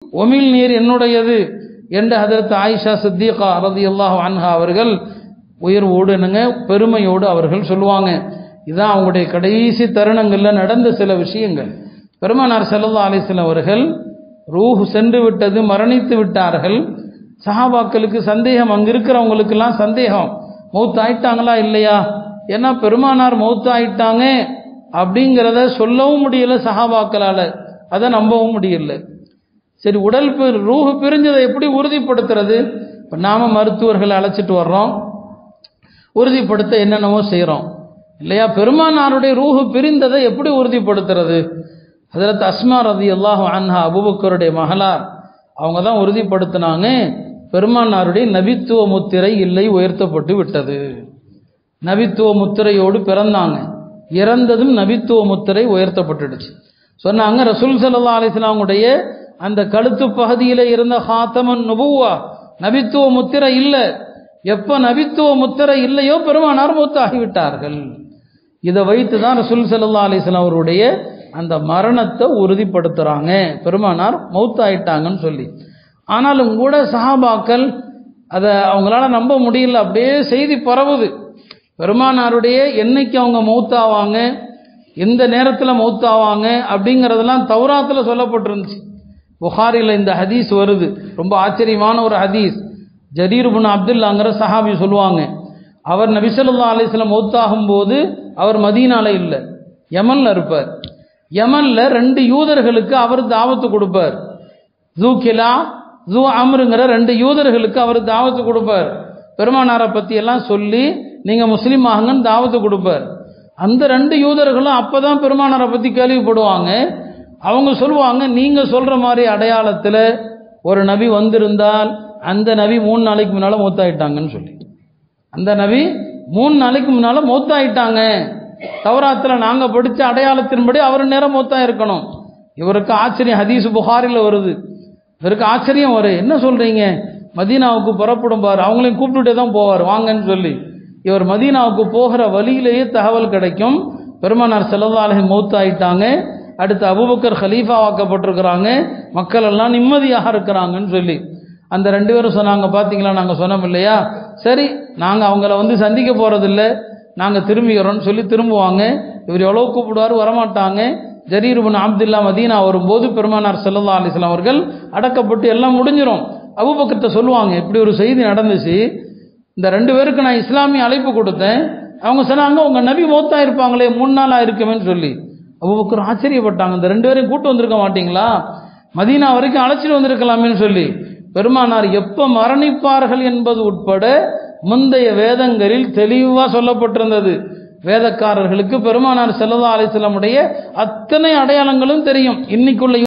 ஒமிழ் நீர் என்னுடையது என்று ஹதரத் ஆயிஷா சித்திகா ரதியல்லாஹு அன்ஹா அவர்கள் உயர்வோடு என்னங்க பெருமையோடு அவர்கள் சொல்லுவாங்க இதான் அவங்களுடைய கடைசி தருணங்களில் நடந்த சில விஷயங்கள் பெருமானார் ஸல்லல்லாஹு அலைஹி வஸல்லம் அவர்கள் ரூஹ் சென்று விட்டது மரணித்து விட்டார்கள் சஹாபாக்களுக்கு சந்தேகம் அங்க இருக்கிறவங்களுக்கெல்லாம் சந்தேகம் மௌத் ஆயிட்டாங்களா இல்லையா ஏன்னா பெருமானார் மௌத் ஆயிட்டாங்க அப்படிங்கிறத சொல்லவும் முடியல சஹாபாக்களால அதை நம்பவும் முடியல சரி உடல் பி- ரூஹு பிரிஞ்சதை எப்படி உறுதிப்படுத்துறது இப்போ நாம மருத்துவர்களை அழைச்சிட்டு வர்றோம் உறுதிப்படுத்த என்னென்னவோ செய்கிறோம் இல்லையா பெருமானாருடைய ரூஹு பிரிந்ததை எப்படி உறுதிப்படுத்துறது ஹதரத் அஸ்மா ரதி அல்லாஹு அன்ஹா அபுபக்கருடைய மகளார் அவங்க தான் உறுதிப்படுத்தினாங்க பெருமானாருடைய நபித்துவ முத்திரை இல்லை உயர்த்தப்பட்டு விட்டது நபித்துவ முத்திரையோடு பிறந்தாங்க இறந்ததும் நபித்துவ முத்திரை உயர்த்தப்பட்டுடுச்சு சொன்னாங்க ரசூல் ஸல்லல்லாஹு அலைஹி வஸல்லம் அந்த கழுத்து பகுதியில் இருந்த ஹாத்தமன் நுபுவா நபித்துவ முத்திரை இல்லை எப்போ நபித்துவ முத்திரை இல்லையோ பெருமானார் மூத்தாகிவிட்டார்கள் இதை வைத்து தான் ரசூல் ஸல்லல்லாஹு அலைஹி வஸல்லம் அவருடைய அந்த மரணத்தை உறுதிப்படுத்துறாங்க பெருமானார் மௌத்தாயிட்டாங்கன்னு சொல்லி ஆனாலும் கூட சஹாபாக்கள் அதை அவங்களால நம்ப முடியல அப்படியே செய்தி பரவுது பெருமானாருடைய என்னைக்கு அவங்க மௌத்தாவாங்க எந்த நேரத்தில் மௌத்தாவாங்க அப்படிங்கிறதெல்லாம் தௌராத்தில் சொல்லப்பட்டிருந்துச்சு புகாரில் இந்த ஹதீஸ் வருது ரொம்ப ஆச்சரியமான ஒரு ஹதீஸ் ஜரீர் பின் அப்துல்லாங்கிற சஹாபி சொல்லுவாங்க அவர் நபிசல்லா அலிஸ்லாம் மௌத்தாகும் போது அவர் மதீனால இல்லை யமன்ல இருப்பார் யமன்ல ரெண்டு யூதர்களுக்கு அவர் தாவத்து கொடுப்பார் ஜூ கிலா ஜூ அம்ருங்கிற ரெண்டு யூதர்களுக்கு அவர் தாவத்து கொடுப்பார் பெருமானாரை பத்தி எல்லாம் சொல்லி நீங்க முஸ்லீம் ஆகுங்கன்னு தாவத்து கொடுப்பார் அந்த ரெண்டு யூதர்களும் அப்பதான் பெருமானாரை பத்தி கேள்விப்படுவாங்க அவங்க சொல்லுவாங்க நீங்க சொல்ற மாதிரி அடையாளத்துல ஒரு நபி வந்திருந்தால் அந்த நபி மூணு நாளைக்கு முன்னால மூத்தாயிட்டாங்கன்னு சொல்லி அந்த நபி மூணு நாளைக்கு முன்னால மூத்தாயிட்டாங்க தவராத்துல நாங்க படிச்ச அடையாளத்தின்படி அவர் நேரம் மூத்தா இருக்கணும் இவருக்கு ஆச்சரியம் ஹதீஸ் புகாரில் வருது இவருக்கு ஆச்சரியம் வரும் என்ன சொல்றீங்க மதீனாவுக்கு புறப்படும் பாரு அவங்களையும் கூப்பிட்டுட்டே தான் போவார் வாங்கன்னு சொல்லி இவர் மதீனாவுக்கு போகிற வழியிலேயே தகவல் கிடைக்கும் பெருமானார் ஸல்லல்லாஹு அலைஹி மௌத்தாயிட்டாங்க அடுத்து அபூபக்கர் ஹலீஃபா வாக்கப்பட்டிருக்கிறாங்க மக்கள் எல்லாம் நிம்மதியாக இருக்கிறாங்கன்னு சொல்லி அந்த ரெண்டு பேரும் சொன்னாங்க பார்த்தீங்களா நாங்கள் சொன்னோம் இல்லையா சரி நாங்கள் அவங்கள வந்து சந்திக்க போகிறதில்ல நாங்கள் திரும்பிக்கிறோம்னு சொல்லி திரும்புவாங்க இவர் எவ்வளோ கூப்பிடுவார் வரமாட்டாங்க ஜரீர் பின் அப்துல்லா மதீனா வரும்போது பெருமானார் ஸல்லல்லாஹு அலைஹி வஸல்லம் அவர்கள் அடக்கப்பட்டு எல்லாம் முடிஞ்சிரும் அபூபக்கர்ட்ட சொல்லுவாங்க இப்படி ஒரு செய்தி நடந்துச்சு இந்த ரெண்டு பேருக்கு நான் இஸ்லாமிய அழைப்பு கொடுத்தேன் அவங்க சொன்னாங்க உங்க நபி மௌத்தா இருப்பாங்களே மூணு நாளா இருக்குமேன்னு சொல்லி அபூபக்கர் ஆச்சரியப்பட்டாங்க இந்த ரெண்டு பேரையும் கூட்டு வந்திருக்க மாட்டீங்களா மதீனா வரைக்கும் அழைச்சிட்டு வந்திருக்கலாமேன்னு சொல்லி பெருமானார் எப்ப மரணிப்பார்கள் என்பது உட்பட முந்தைய வேதங்களில் தெளிவா சொல்லப்பட்டிருந்தது வேதக்காரர்களுக்கு பெருமானார் ஸல்லல்லாஹு அலைஹி வஸல்லம் உடைய அத்தனை அடையாளங்களும் தெரியும் இன்னைக்குள்ள